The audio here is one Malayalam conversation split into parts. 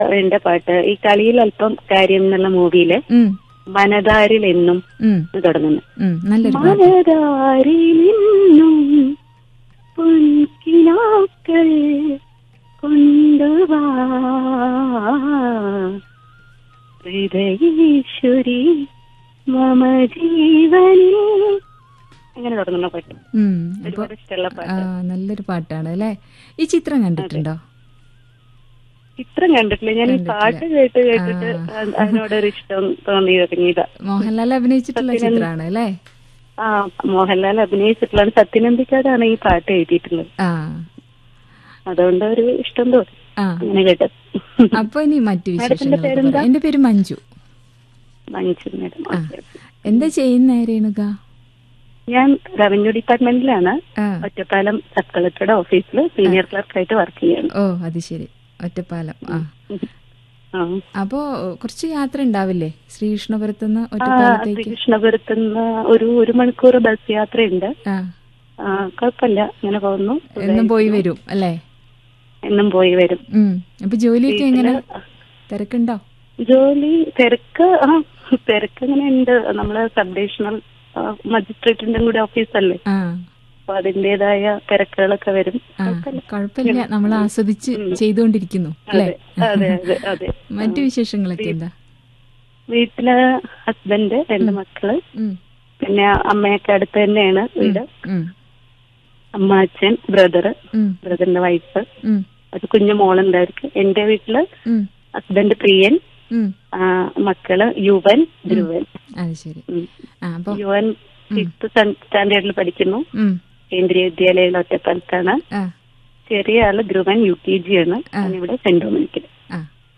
എന്റെ പാട്ട് ഈ കളിയിൽ അല്പം കാര്യം എന്നുള്ള മൂവിയില് ഉം, മനതാരിൽ എന്നും ഉം, എന്ന് തുടങ്ങുന്നു ഉം, നല്ലൊരു പാട്ട് മനതാരിൽ എന്നും പൊൻകിനാക്കൾ കൊണ്ടുവാ ഹൃദയേശ്വരി മമ ജീവനിൽ അങ്ങനെ തുടങ്ങുന്ന പാട്ട് ഉം, അപ്പൊ ഒരുപാട് ഇഷ്ടമുള്ള ആ, പാട്ട് നല്ലൊരു പാട്ടാണ് അല്ലേ ഈ ചിത്രം കണ്ടിട്ടുണ്ടോ ചിത്രം കണ്ടിട്ടില്ല ഞാൻ ഈ പാട്ട് കേട്ട് കേട്ടിട്ട് അത് അതിനോടൊരു ഇഷ്ടം തോന്നി തുടങ്ങിയതാ മോഹൻലാൽ അഭിനയിച്ചിട്ടുള്ള ചിത്രമാണ് അല്ലേ ആ മോഹൻലാൽ അഭിനയിച്ചിട്ടുള്ള സത്യനന്ദിക്കാരാണ് ഈ പാട്ട് എഴുതിയിട്ടുള്ളത് ആ അതുകൊണ്ട് ഒരു ഇഷ്ടം തോന്നി ആ അങ്ങനെ കേട്ടത് അപ്പൊ ഇനി മറ്റു മാഡത്തിന്റെ വിശേഷങ്ങൾ പേരെന്താ? എന്റെ പേര് മഞ്ജു മഞ്ജു മേഡം ഓക്കേ. എന്താ ചെയ്യുന്ന രേണുക ഞാൻ റവന്യൂ ഡിപ്പാർട്ട്മെന്റിലാണ് ആ ഒറ്റപ്പാലം സബ് കളക്ടറുടെ ഓഫീസിൽ സീനിയർ ക്ലർക്കായിട്ട് വർക്ക് ചെയ്യാണ് ഓ അത് ശരി ഒറ്റപ്പാലം ആ ആ. അപ്പോ കുറച്ച് യാത്ര ഉണ്ടാവില്ലേ ശ്രീകൃഷ്ണപുരത്തുനിന്ന് ആ ഒറ്റപ്പാലത്തേക്ക് ശ്രീകൃഷ്ണപുരത്ത് നിന്ന് ഒരു ഒരു മണിക്കൂർ ബസ് യാത്രയുണ്ട് ആ ആ, കുഴപ്പമില്ല ഇങ്ങനെ പോകുന്നു എന്നും പോയി വരും അല്ലേ എന്നും പോയി വരും ഉം അപ്പൊ ജോലിയൊക്കെ എങ്ങനെ തിരക്കുണ്ടോ ജോലി തിരക്ക് ആ തിരക്ക് ഇങ്ങനെ ഉണ്ട് നമ്മള് സബ് ഡിവിഷണൽ മജിസ്ട്രേറ്റിന്റെ കൂടെ ഓഫീസല്ലേ ആ അപ്പൊ അതിന്റേതായ തിരക്കുകളൊക്കെ വരും ആ കുഴപ്പമില്ല നമ്മൾ ആസ്വദിച്ച് ചെയ്തുകൊണ്ടിരിക്കുന്നു അല്ലേ അതെ അതെ അതെ മറ്റു വിശേഷങ്ങളൊക്കെ എന്താ വീട്ടില് ഹസ്ബൻഡ് രണ്ട് മക്കള് ഉം, പിന്നെ അമ്മയൊക്കെ അടുത്ത് തന്നെയാണ് വീട് ഉം, അമ്മ അച്ഛൻ ബ്രദറ് ഉം, ബ്രദറിന്റെ വൈഫ് ഉം, ഒരു കുഞ്ഞു മോളുണ്ടായിരിക്കും എന്റെ വീട്ടില് ഉം, ഹസ്ബൻഡ് പ്രിയൻ ഉം. ആ, മക്കള് യുവൻ ധ്രുവൻ അത് ശരി ഉം. ആ അപ്പൊ യുവൻ സിക്സ് സ്റ്റാൻഡേർഡിൽ പഠിക്കുന്നു ഉം, കേന്ദ്രീയ വിദ്യാലയം ഒറ്റപ്പാലത്താണ് ആ ചെറിയ ആള് ധ്രുവൻ യു കെ ജി ആണ് ഇവിടെ സെന്റ് ഡൊമിനിക്കിൽ ആ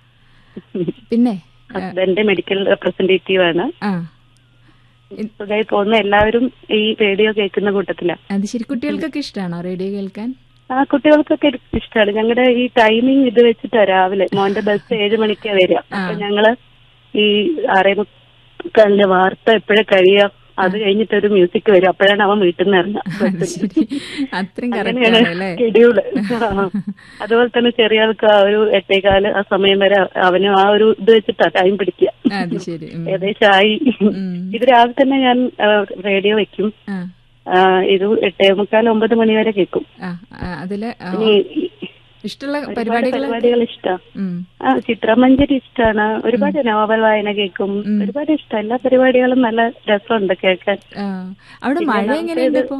പിന്നെ ഹസ്ബൻഡ് മെഡിക്കൽ റെപ്രസെന്റേറ്റീവ് ആണ് ആ സുഖമായി പോകുന്ന എല്ലാവരും ഈ റേഡിയോ കേൾക്കുന്ന കൂട്ടത്തിലാ അത് ശരി കുട്ടികൾക്കൊക്കെ ഇഷ്ടമാണോ റേഡിയോ കേൾക്കാൻ ആ കുട്ടികൾക്കൊക്കെ ഇഷ്ടമാണ് ഞങ്ങളുടെ ഈ ടൈമിംഗ് ഇത് വെച്ചിട്ടാ രാവിലെ മോന്റെ ബസ് ഏഴ് മണിക്കാ വരിക അപ്പൊ ഞങ്ങള് ഈ ആറേ മുക്കാലിന്റെ വാർത്ത എപ്പോഴാ കഴിയാ അത് കഴിഞ്ഞിട്ട് ഒരു മ്യൂസിക് വരും അപ്പോഴാണ് അവൻ വീട്ടിൽ നിന്ന് ഇറങ്ങുക അത് ശരി അത്രയും കറക്റ്റ് അങ്ങനെയാണ് ആണ് അല്ലേ ഷെഡ്യൂള് അതുപോലെ തന്നെ ചെറിയ ആൾക്ക് ആ ഒരു എട്ടേകാല് ആ സമയം വരെ അവന് ആ ഒരു ഇത് വെച്ചിട്ടാ ടൈം പിടിക്കുക അത് ശരി ഉം, ഏകദേശം ആയി ഉം. ഇത് രാവിലെ തന്നെ ഞാൻ റേഡിയോ വെക്കും ആ ആ, ഇത് എട്ടേ മുക്കാൽ ഒമ്പത് മണി വരെ കേൾക്കും ആ ആ, അതില് ആ, ഇനി ഇഷ്ടമുള്ള ഒരുപാട് പരിപാടികൾ പരിപാടികൾ ഇഷ്ടം ഉം ആ ചിത്രമഞ്ജരി ഇഷ്ടമാണ് ഒരുപാട് നോവൽ വായന കേൾക്കും ഒരുപാട് ഇഷ്ടം എല്ലാ പരിപാടികളും നല്ല രസമുണ്ട് കേൾക്കാൻ ആ, അവിടെ മഴ എങ്ങനെയുണ്ട് ഇപ്പോ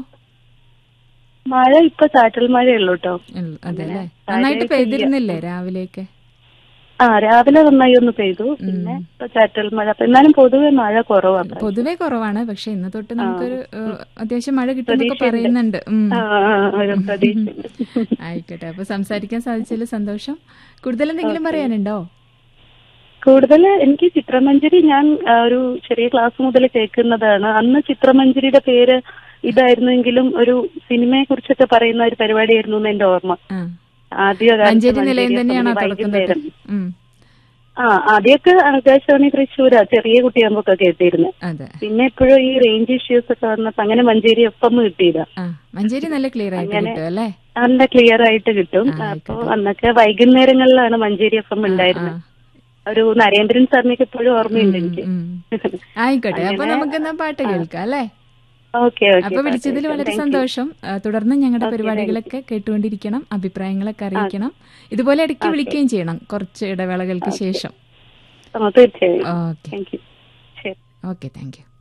മഴ ഇപ്പൊ ചാറ്റൽ മഴയുള്ളൂ കേട്ടോ ഉം, അതെ അല്ലേ നന്നായിട്ട് പെയ്തിരുന്നില്ലേ രാവിലെയൊക്കെ ആ രാവിലെ നന്നായി ഒന്ന് പെയ്തു പിന്നെ ഇപ്പൊ ചാറ്റൽ മഴ അപ്പൊ എന്നാലും പൊതുവെ മഴ കുറവാണ് പൊതുവെ കുറവാണ് പക്ഷെ ഇന്ന് തൊട്ട് നമുക്കൊരു ഏഹ്, അത്യാവശ്യം മഴ കിട്ടുന്നൊക്കെ പറയുന്നുണ്ട് ഉം. ആ, ആ, ഒരു പ്രതീക്ഷയുണ്ട് ആയിക്കോട്ടെ അപ്പൊ സംസാരിക്കാൻ സാധിച്ചതിൽ സന്തോഷം കൂടുതൽ എന്തെങ്കിലും പറയാനുണ്ടോ കൂടുതൽ എനിക്ക് ചിത്രമഞ്ജരി ഞാൻ ആ, ഒരു ചെറിയ ക്ലാസ് മുതൽ കേൾക്കുന്നതാണ് അന്ന് ചിത്രമഞ്ജരിയുടെ പേര് ഇതായിരുന്നെങ്കിലും ഒരു സിനിമയെ കുറിച്ചൊക്കെ പറയുന്ന ഒരു പരിപാടിയായിരുന്നു എന്ന് എന്റെ ഓർമ്മ ആ ആദ്യ മഞ്ചേരി നിലയം തന്നെയാണോ തുടക്കുന്നത് ഉം ആ ആദ്യമൊക്കെ ആകാശവാണി തൃശ്ശൂരാ ചെറിയ കുട്ടിയാകുമ്പോ കേട്ടിരുന്നത് അതെ പിന്നെ എപ്പോഴും ഈ റേഞ്ച് ഇഷ്യൂസ് ഒക്കെ വന്നപ്പോ അങ്ങനെ മഞ്ചേരി ഒപ്പം കിട്ടിയതാ ആ മഞ്ചേരി നല്ല ക്ലിയർ ആയിട്ട് കിട്ടും അല്ലേ നല്ല ക്ലിയർ ആയിട്ട് കിട്ടും അപ്പൊ അന്നൊക്കെ വൈകുന്നേരങ്ങളിലാണ് മഞ്ചേരി എഫ് എം ഉണ്ടായിരുന്നത് ഒരു നരേന്ദ്രൻ സാറിനൊക്കെ എപ്പോഴും ഓർമ്മയുണ്ട് എനിക്ക് ഉം. ആയിക്കോട്ടെ അപ്പൊ നമുക്ക് എന്നാ പാട്ട് കേൾക്കാം അല്ലേ ഓക്കെ അപ്പൊ വിളിച്ചതിൽ വളരെ സന്തോഷം ആ, തുടർന്ന് ഞങ്ങളുടെ പരിപാടികളൊക്കെ കേട്ടുകൊണ്ടിരിക്കണം അഭിപ്രായങ്ങളൊക്കെ അറിയിക്കണം ഇതുപോലെ ഇടയ്ക്ക് വിളിക്കുകയും ചെയ്യണം കുറച്ച് ഇടവേളകൾക്ക് ശേഷം തീർച്ചയായും ഓക്കെ താങ്ക് യു ശരി ഓക്കെ താങ്ക് യു